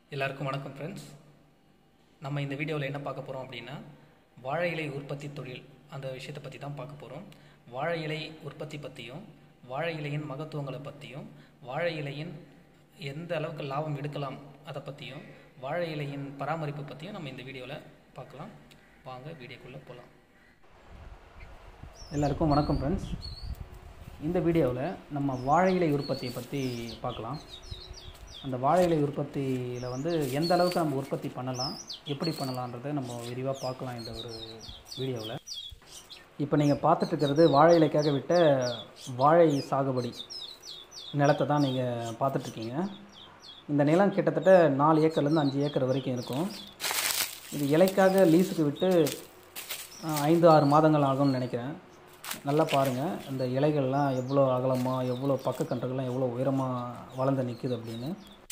எல்லாருக்கும் வணக்கம் ஃப்ரெண்ட்ஸ் நம்ம இந்த வீடியோவில் என்ன பார்க்க போகிறோம் அப்படின்னா வாழை இலை உற்பத்தி தொழில் அந்த விஷயத்தை பற்றி தான் பார்க்க போகிறோம் வாழை இலை உற்பத்தி பற்றியும் வாழை இலையின் மகத்துவங்களை பற்றியும் வாழை இலையின் எந்த அளவுக்கு லாபம் எடுக்கலாம் அதை பற்றியும் வாழை இலையின் பராமரிப்பு பற்றியும் நம்ம இந்த வீடியோவில் பார்க்கலாம் வாங்க வீடியோக்குள்ளே போகலாம் எல்லாருக்கும் வணக்கம் ஃப்ரெண்ட்ஸ் இந்த வீடியோவில் நம்ம வாழை இலை உற்பத்தியை பற்றி பார்க்கலாம் அந்த வாழை இலை உற்பத்தியில் வந்து எந்த அளவுக்கு நம்ம உற்பத்தி பண்ணலாம் எப்படி பண்ணலான்றதை நம்ம விரிவாக பார்க்கலாம் இந்த ஒரு வீடியோவில் இப்போ நீங்கள் பார்த்துட்ருக்கிறது வாழை இலைக்காக விட்ட வாழை சாகுபடி நிலத்தை தான் நீங்கள் பார்த்துட்ருக்கீங்க இந்த நிலம் கிட்டத்தட்ட நாலு ஏக்கர்லேருந்து அஞ்சு ஏக்கர் வரைக்கும் இருக்கும் இது இலைக்காக லீஸுக்கு விட்டு ஆஹ், ஐந்து ஆறு மாதங்கள் ஆகும்னு நினைக்கிறேன் நல்லா பாருங்கள் இந்த இலைகள்லாம் எவ்வளோ அகலமாக எவ்வளோ பக்கக்கன்றுகள்லாம் எவ்வளோ உயரமாக வளர்ந்து நிற்குது அப்படின்னு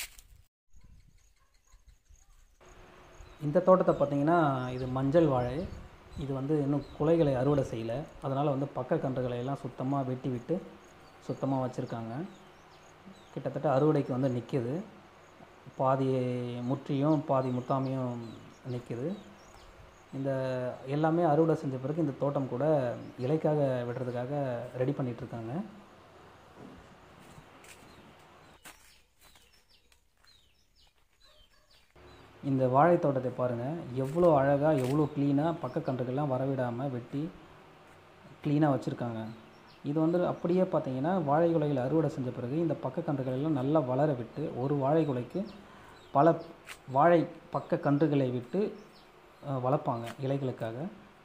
இந்த தோட்டத்தை பார்த்தீங்கன்னா இது மஞ்சள் வாழை இது வந்து இன்னும் குலைகளை அறுவடை செய்யலை அதனால் வந்து பக்க கன்றுகளை எல்லாம் சுத்தமாக வெட்டி விட்டு சுத்தமாக வச்சுருக்காங்க கிட்டத்தட்ட அறுவடைக்கு வந்து நிற்கிது பாதி முற்றியும் பாதி முத்தாமையும் நிற்கிது இந்த எல்லாமே அறுவடை செஞ்ச பிறகு இந்த தோட்டம் கூட இலைக்காக விடுறதுக்காக ரெடி பண்ணிட்டு இருக்காங்க இந்த வாழை தோட்டத்தை பாருங்கள் எவ்வளோ அழகாக எவ்வளோ க்ளீனாக பக்கக்கன்றுகள்லாம் வரவிடாமல் வெட்டி க்ளீனாக வச்சுருக்காங்க இது வந்து அப்படியே பார்த்தீங்கன்னா வாழை குலைகள் அறுவடை செஞ்ச பிறகு இந்த பக்கக்கன்றுகள் எல்லாம் நல்லா வளர விட்டு ஒரு வாழை குலைக்கு பல வாழை பக்க கன்றுகளை விட்டு அஹ், வளர்ப்பாங்க இலைகளுக்காக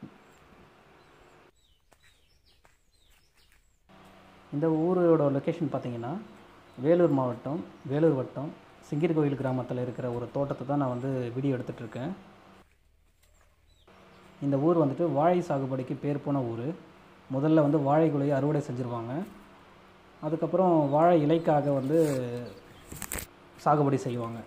இந்த ஊரோட லொக்கேஷன் பார்த்தீங்கன்னா வேலூர் மாவட்டம் வேலூர் வட்டம் சிங்கிர்கோயில் கிராமத்தில் இருக்கிற ஒரு தோட்டத்தை தான் நான் வந்து வீடியோ எடுத்துகிட்டு இருக்கேன் இந்த ஊர் வந்துட்டு வாழை சாகுபடிக்கு பேர் போன ஊர் முதல்ல வந்து வாழை குலையை அறுவடை செஞ்சுருவாங்க அதுக்கப்புறம் வாழை இலைக்காக வந்து சாகுபடி செய்வாங்க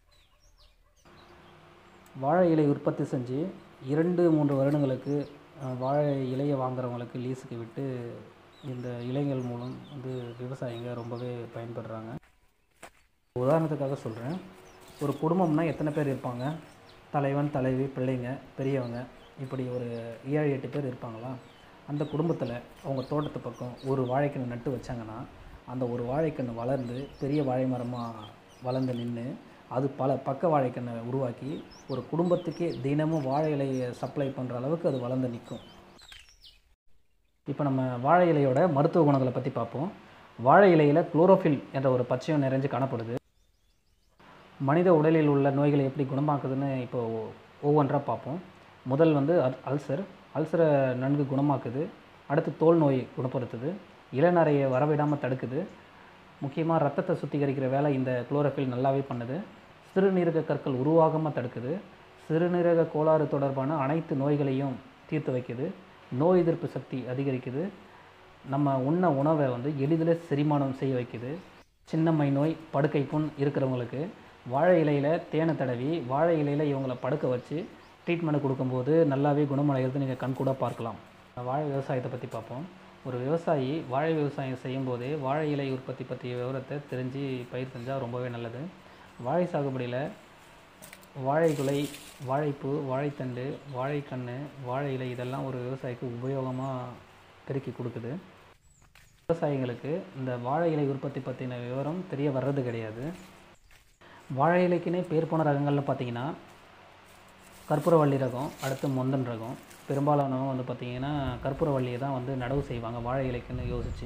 வாழை இலை உற்பத்தி செஞ்சு இரண்டு மூன்று வருடங்களுக்கு அஹ், வாழை இலையை வாங்குறவங்களுக்கு லீஸுக்கு விட்டு இந்த இலைகள் மூலம் வந்து விவசாயிங்க ரொம்பவே பயன்படுறாங்க உதாரணத்துக்காக சொல்கிறேன் ஒரு குடும்பம்னா எத்தனை பேர் இருப்பாங்க தலைவன் தலைவி பிள்ளைங்க பெரியவங்க இப்படி ஒரு ஏழு எட்டு பேர் இருப்பாங்களா அந்த குடும்பத்தில் அவங்க தோட்டத்து பக்கம் ஒரு வாழைக்கன்று நட்டு வச்சாங்கன்னா அந்த ஒரு வாழைக்கன்று வளர்ந்து பெரிய வாழை மரமாக வளர்ந்து நின்று அது பல பக்க வாழைக்கன்றை உருவாக்கி ஒரு குடும்பத்துக்கே தினமும் வாழை இலையை சப்ளை பண்ணுற அளவுக்கு அது வளர்ந்து நிற்கும் இப்போ நம்ம வாழை இலையோட மருத்துவ குணங்களை பற்றி பார்ப்போம் வாழை இலையில் குளோரோஃபில் என்ற ஒரு பச்சையம் நிறைஞ்சு காணப்படுது மனித உடலில் உள்ள நோய்களை எப்படி குணமாக்குதுன்னு இப்போ ஒவ்வொன்றா பார்ப்போம் முதல் வந்து அல் அல்சர் அல்சரை நன்கு குணமாக்குது அடுத்து தோல் நோய் குணப்படுத்துது இளநரையை வரவிடாமல் தடுக்குது முக்கியமாக ரத்தத்தை சுத்திகரிக்கிற வேலை இந்த குளோரோஃபில் நல்லாவே பண்ணுது சிறுநீரக கற்கள் உருவாகாமல் தடுக்குது சிறுநீரக கோளாறு தொடர்பான அனைத்து நோய்களையும் தீர்த்து வைக்குது நோய் எதிர்ப்பு சக்தி அதிகரிக்குது நம்ம உண்ண உணவை வந்து எளிதில் செரிமானம் செய்ய வைக்குது சின்னம்மை நோய் படுக்கை புண் இருக்கிறவங்களுக்கு வாழை இலையில் தேனை தடவி வாழை இலையில் இவங்களை படுக்க வச்சு ட்ரீட்மெண்ட் கொடுக்கும்போது நல்லாவே குணமடைகிறது நீங்கள் கண்கூட பார்க்கலாம் வாழை விவசாயத்தை பற்றி பார்ப்போம் ஒரு விவசாயி வாழை விவசாயம் செய்யும்போதே வாழை இலை உற்பத்தி பற்றிய விவரத்தை தெரிஞ்சு பயிர் செஞ்சால் ரொம்பவே நல்லது வாழை சாகுபடியில் வாழைக்குலை வாழைப்பூ வாழைத்தண்டு வாழைக்கன்று வாழை இலை இதெல்லாம் ஒரு விவசாயிக்கு உபயோகமாக பெருக்கி கொடுக்குது விவசாயிகளுக்கு இந்த வாழை இலை உற்பத்தி பற்றின விவரம் தெரிய வர்றது கிடையாது வாழை இலைக்குனே பேர் போன ரகங்களில் பார்த்தீங்கன்னா கற்பூரவள்ளி ரகம் அடுத்து மொந்தன் ரகம் பெரும்பாலானவங்க வந்து பார்த்திங்கன்னா கற்பூரவள்ளியை தான் வந்து நடவு செய்வாங்க வாழை இலைக்குன்னு யோசித்து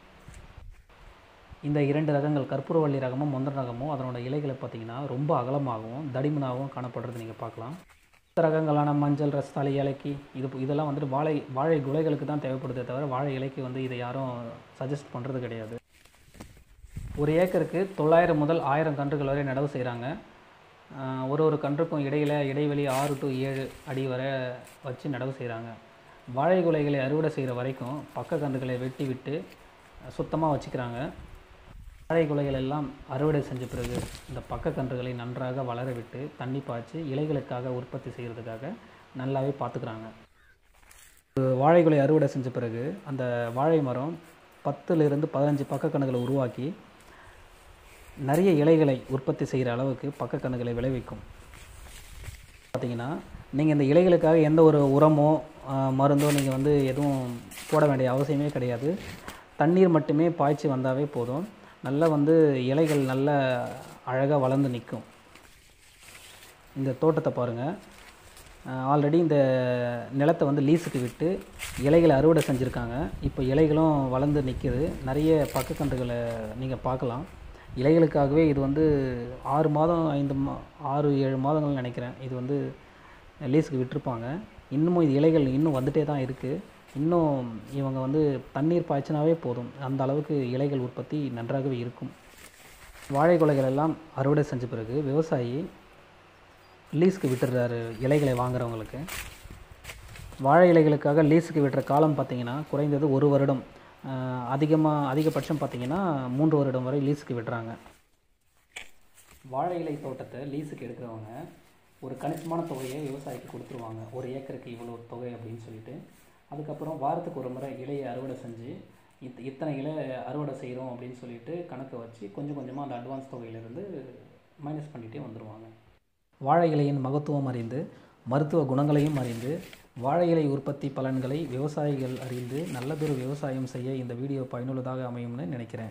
இந்த இரண்டு ரகங்கள் கற்பூரவள்ளி ரகமும் மொந்தன் ரகமும் அதனோட இலைகளை பார்த்தீங்கன்னா ரொம்ப அகலமாகவும் தடிமனாகவும் காணப்படுறது நீங்கள் பார்க்கலாம் மற்ற ரகங்களான மஞ்சள் ரஸ்தாளி இலைக்கு இது இதெல்லாம் வந்துட்டு வாழை வாழை குலைகளுக்கு தான் தேவைப்படுதே தவிர வாழை இலைக்கு வந்து இதை யாரும் சஜஸ்ட் பண்ணுறது கிடையாது ஒரு ஏக்கருக்கு தொள்ளாயிரம் முதல் ஆயிரம் கன்றுகள் வரை நடவு செய்கிறாங்க ஒரு ஒரு கன்றுக்கும் இடையில இடைவெளி ஆறு டு ஏழு அடி வரை வச்சு நடவு செய்கிறாங்க வாழை குலைகளை அறுவடை செய்கிற வரைக்கும் பக்க கன்றுகளை வெட்டி விட்டு சுத்தமாக வச்சுக்கிறாங்க வாழை குலைகள் எல்லாம் அறுவடை செஞ்ச பிறகு இந்த பக்க கன்றுகளை நன்றாக வளர விட்டு தண்ணி பாய்ச்சி இலைகளுக்காக உற்பத்தி செய்கிறதுக்காக நல்லாவே பார்த்துக்கிறாங்க வாழை குலை அறுவடை செஞ்ச பிறகு அந்த வாழை மரம் பத்துலேருந்து பதினஞ்சு பக்க கன்றுகளை உருவாக்கி நிறைய இலைகளை உற்பத்தி செய்கிற அளவுக்கு பக்கக்கணுகளை விளைவிக்கும் பார்த்தீங்கன்னா நீங்கள் இந்த இலைகளுக்காக எந்த ஒரு உரமோ ஆஹ், மருந்தோ நீங்கள் வந்து எதுவும் போட வேண்டிய அவசியமே கிடையாது தண்ணீர் மட்டுமே பாய்ச்சி வந்தாவே போதும் நல்லா வந்து இலைகள் நல்ல அழகாக வளர்ந்து நிற்கும் இந்த தோட்டத்தை பாருங்கள் ஆல்ரெடி இந்த நிலத்தை வந்து லீஸுக்கு விட்டு இலைகளை அறுவடை செஞ்சுருக்காங்க இப்போ இலைகளும் வளர்ந்து நிற்கிது நிறைய பக்கக்கன்றுகளை நீங்கள் பார்க்கலாம் இலைகளுக்காகவே இது வந்து ஆறு மாதம் ஐந்து மா ஆறு ஏழு மாதங்கள் நினைக்கிறேன் இது வந்து லீஸுக்கு விட்டிருப்பாங்க இன்னமும் இது இலைகள் இன்னும் வந்துட்டே தான் இருக்குது இன்னும் இவங்க வந்து தண்ணீர் பாய்ச்சினாவே போதும் அந்த அளவுக்கு இலைகள் உற்பத்தி நன்றாகவே இருக்கும் வாழை குலைகள் எல்லாம் அறுவடை செஞ்ச பிறகு விவசாயி லீஸுக்கு விட்டுடுறாரு இலைகளை வாங்குறவங்களுக்கு வாழை இலைகளுக்காக லீஸுக்கு விட்டுற காலம் பார்த்தீங்கன்னா குறைந்தது ஒரு வருடம் அதிகமாக அதிகபட்சம் பார்த்தீங்கன்னா மூன்று வருடம் வரை லீஸுக்கு விடுறாங்க வாழை இலை தோட்டத்தை லீஸுக்கு எடுக்கிறவங்க ஒரு கணிசமான தொகையை விவசாயிக்கு கொடுத்துருவாங்க ஒரு ஏக்கருக்கு இவ்வளோ தொகை அப்படின்னு சொல்லிட்டு அதுக்கப்புறம் வாரத்துக்கு ஒரு முறை இலையை அறுவடை செஞ்சு இத் இத்தனை இலை அறுவடை செய்கிறோம் அப்படின்னு சொல்லிட்டு கணக்கை வச்சு கொஞ்சம் கொஞ்சமாக அந்த அட்வான்ஸ் தொகையிலேருந்து மைனஸ் பண்ணிகிட்டே வந்துடுவாங்க வாழை இலையின் மகத்துவம் அறிந்து மருத்துவ குணங்களையும் அறிந்து வாழை இலை உற்பத்தி பலன்களை விவசாயிகள் அறிந்து நல்லதொரு விவசாயம் செய்ய இந்த வீடியோ பயனுள்ளதாக அமையும்னு நினைக்கிறேன்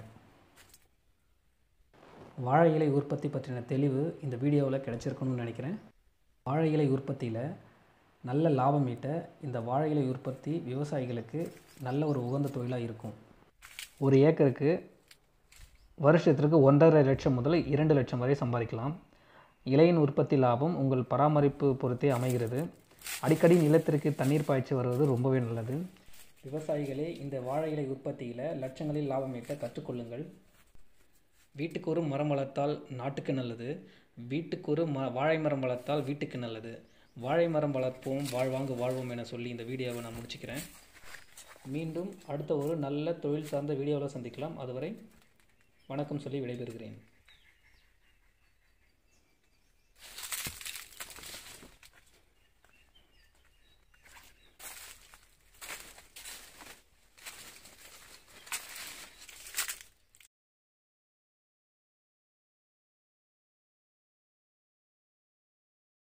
வாழை இலை உற்பத்தி பற்றின தெளிவு இந்த வீடியோவில் கிடைச்சிருக்கணும்னு நினைக்கிறேன் வாழை இலை உற்பத்தியில் நல்ல லாபம் ஈட்ட இந்த வாழை இலை உற்பத்தி விவசாயிகளுக்கு நல்ல ஒரு உகந்த தொழிலாக இருக்கும் ஒரு ஏக்கருக்கு வருஷத்திற்கு ஒன்றரை லட்சம் முதல் இரண்டு லட்சம் வரை சம்பாதிக்கலாம் இலையின் உற்பத்தி லாபம் உங்கள் பராமரிப்பு பொறுத்தே அமைகிறது அடிக்கடி நிலத்திற்கு தண்ணீர் பாய்ச்சி வருவது ரொம்பவே நல்லது விவசாயிகளே இந்த வாழை இலை உற்பத்தியில் லட்சங்களில் லாபம் ஈட்ட கற்றுக்கொள்ளுங்கள் வீட்டுக்கு ஒரு மரம் வளர்த்தால் நாட்டுக்கு நல்லது வீட்டுக்கு ஒரு ம வாழை மரம் வளர்த்தால் வீட்டுக்கு நல்லது வாழை மரம் வளர்ப்போம் வாழ்வாங்கு வாழ்வோம் என சொல்லி இந்த வீடியோவை நான் முடிச்சுக்கிறேன் மீண்டும் அடுத்த ஒரு நல்ல தொழில் சார்ந்த வீடியோவில் சந்திக்கலாம் அதுவரை வணக்கம் சொல்லி விடைபெறுகிறேன்